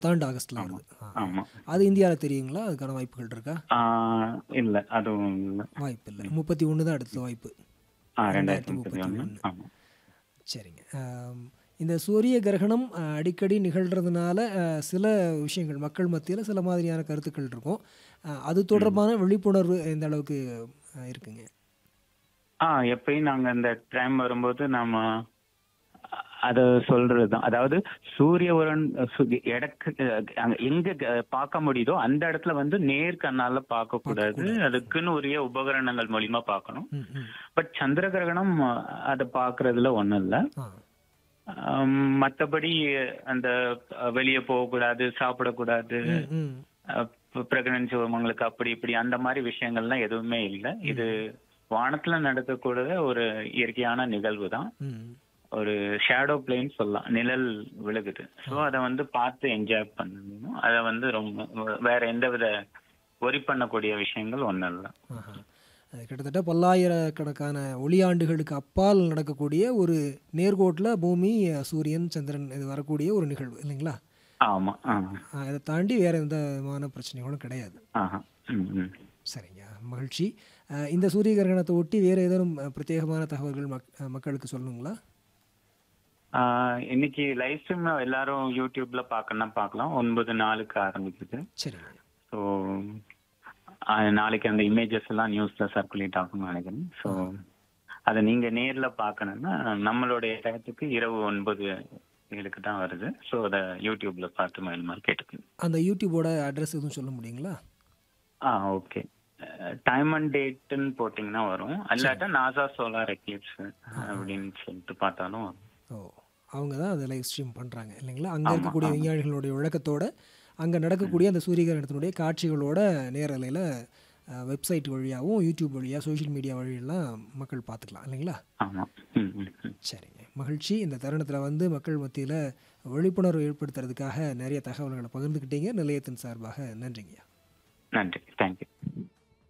Third ஆகஸ்ட்டில் வருது ஆ. ஆமா அது இந்தியாவில் தெரியுங்களா அதுக்கான வாய்ப்புகள் இருக்கா ஆஹ் இல்ல அதுவும் இல்ல வாய்ப்பு இல்லை முப்பத்தி ஒன்று தான் அடுத்த வாய்ப்பு ஆஹ் ரெண்டாயிரத்தி முப்பத்தி ஒண்ணு ஆமா சரிங்க ஆம், இந்த சூரிய கிரகணம் அ, அடிக்கடி நிகழ்கிறதுனால அ, சில விஷயங்கள் மக்கள் மத்தியில் சில மாதிரியான கருத்துக்கள் இருக்கும் அ, அது தொடர்பான விழிப்புணர்வு எந்த அளவுக்கு அ, இருக்குங்க ஆ எப்பயும் நாங்க இந்த டைம் வரும்போது நாம அத சொல்றதுதான் அதாவது சூரிய உரன் எடக்கு அங்க எங்க க- பார்க்க முடியுதோ அந்த இடத்துல வந்து நேர் கண்ணால பார்க்க கூடாது அதுக்குன்னு உரிய உபகரணங்கள் மூலியமா பார்க்கணும் ம் ம் பட் சந்திர கிரகணம் அதை பார்க்கறதுல ஒண்ணும் இல்ல ஆ ஆம், மத்தபடி அந்த வெளியே போகக்கூடாது சாப்பிடக்கூடாது ம் ம் பிரெக்னன்சி உமங்களுக்கு அப்படி இப்படி அந்த மாதிரி விஷயங்கள்லாம் எதுவுமே இல்லை இது வானத்துல நடக்கக்கூடிய ஒரு இயற்கையான நிகழ்வு தான் ம் ஒரு ஷேடோ பிளேன் சொல்லலாம் நிழல் விழுகுது ஸோ அதை வந்து பார்த்து என்ஜாய் பண்ணணும் அதை வந்து ரொம்ப வேற எந்த வித ஒரி பண்ணக்கூடிய விஷயங்கள் ஒன்றும் இல்லை ஆஹா. அது கிட்டத்தட்ட பல்லாயிரக்கணக்கான ஒளியாண்டுகளுக்கு அப்பால் நடக்கக்கூடிய ஒரு நேர்கோட்டில் பூமி அ, சூரியன் சந்திரன் இது வரக்கூடிய ஒரு நிகழ்வு இல்லைங்களா ஆமா ஆ ஆ, இதை தாண்டி வேற எந்த விதமான பிரச்சனைகளும் கிடையாது ஆஹா ம் ம் சரிங்க மகிழ்ச்சி அஹ், இந்த சூரிய கிரகணத்தை ஒட்டி வேறு ஏதேனும் அஹ், பிரத்யேகமான தகவல்கள் மக் அஹ், மக்களுக்கு சொல்லணுங்களா ஆஹ் இன்னைக்கு லைவ் ஸ்ட்ரீம் எல்லாரும் யூடியூப்ல பார்க்கணும்னா பார்க்கலாம் ஒன்பது நாளுக்கு ஆரம்பிக்குது சரிங்க ஸோ நாளைக்கு அந்த இமேஜஸ் எல்லாம் நியூஸ்ல சர்க்குலேட் ஆகும்னு நினைக்கிறேன் ஸோ அதை நீங்க நேர்ல பார்க்கணும்னா நம்மளுடைய இடத்துக்கு இரவு ஒன்பது ஏழுக்கு தான் வருது ஸோ அதை யூடியூப்ல பார்த்து மேலுமா கேட்டுக்கணும் அந்த யூடியூபோட அட்ரஸ் எதுவும் சொல்ல முடியுங்களா ஆ ஓகே டைம் அண்ட் டேட்டுன்னு போட்டிங்கன்னா வரும் அல்லாட்டா நாசா சோலார் எக்லிப்ஸ் அப்படின்னு சொல்லிட்டு பார்த்தாலும் வரும். ஓ அவங்க தான் அதை லைவ் ஸ்ட்ரீம் பண்ணுறாங்க இல்லைங்களா அங்கே இருக்கக்கூடிய விஞ்ஞானிகளுடைய விளக்கத்தோட அங்கே நடக்கக்கூடிய அந்த சூரிய கிரகணத்தினுடைய காட்சிகளோட நேரலையில் வெப்சைட் வழியாகவும் யூடியூப் வழியாக சோஷியல் மீடியா வழியெல்லாம் மக்கள் பார்த்துக்கலாம் இல்லைங்களா ஆமா ம் ம் ம் சரிங்க மகிழ்ச்சி இந்த தருணத்தில் வந்து மக்கள் மத்தியில் விழிப்புணர்வு ஏற்படுத்துறதுக்காக நிறைய தகவல்களை பகிர்ந்துக்கிட்டீங்க நிலையத்தின் சார்பாக நன்றிங்கய்யா நன்றி தேங்க்யூ